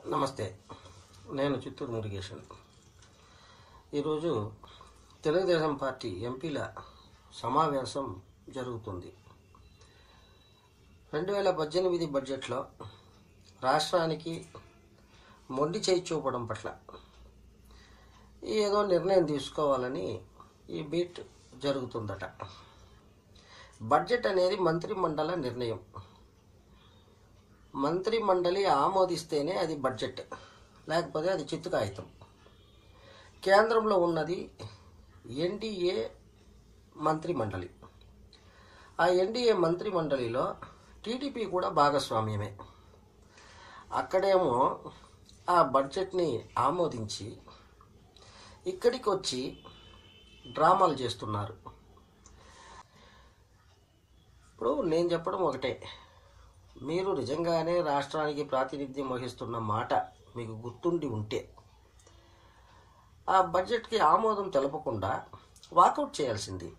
నమస్తే నేను చిత్తూరు మురుగేశన్ ఈరోజు తెలుగుదేశం పార్టీ ఎంపీల సమావేశం జరుగుతుంది రెండు వేల పద్దెనిమిది బడ్జెట్లో రాష్ట్రానికి మొండి చేయి చూపడం పట్ల ఏదో నిర్ణయం తీసుకోవాలని ఈ బీట్ జరుగుతుందట బడ్జెట్ అనేది మంత్రి మండల నిర్ణయం మంత్రి మండలి ఆమోదిస్తేనే అది బడ్జెట్ లేకపోతే అది చిత్తు కాగితం కేంద్రంలో ఉన్నది ఎన్డీఏ మంత్రి మండలి ఆ ఎన్డీఏ మంత్రి మండలిలో టీడీపీ కూడా భాగస్వామ్యమే అక్కడేమో ఆ బడ్జెట్ని ఆమోదించి ఇక్కడికి వచ్చి డ్రామాలు చేస్తున్నారు ఇప్పుడు నేను చెప్పడం ఒకటే మీరు నిజంగానే రాష్ట్రానికి ప్రాతినిధ్యం వహిస్తున్న మాట మీకు గుర్తుండి ఉంటే ఆ బడ్జెట్కి ఆమోదం తెలపకుండా వాకౌట్ చేయాల్సింది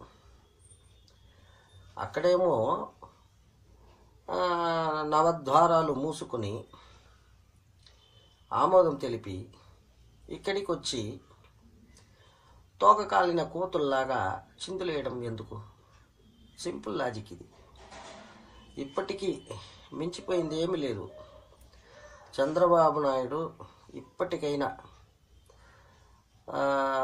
అక్కడేమో ఆ, నవద్వారాలు మూసుకుని ఆమోదం తెలిపి ఇక్కడికి వచ్చి తోక కాలిన కోతుల్లాగా చిందులేయడం ఎందుకు సింపుల్ లాజిక్ ఇది ఇప్పటికీ మించిపోయింది ఏమీ లేదు చంద్రబాబు నాయుడు ఇప్పటికైనా ఆ,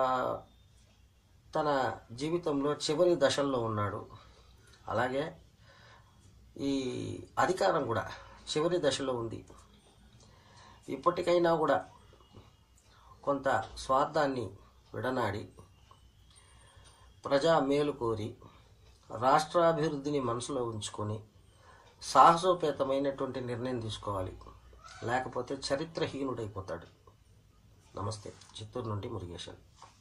తన జీవితంలో చివరి దశల్లో ఉన్నాడు అలాగే ఈ అధికారం కూడా చివరి దశలో ఉంది ఇప్పటికైనా కూడా కొంత స్వార్థాన్ని విడనాడి ప్రజా మేలు కోరి రాష్ట్రాభివృద్ధిని మనసులో ఉంచుకొని సాహసోపేతమైనటువంటి నిర్ణయం తీసుకోవాలి లేకపోతే చరిత్రహీనుడైపోతాడు నమస్తే చిత్తూరు నుండి మురుగేశన్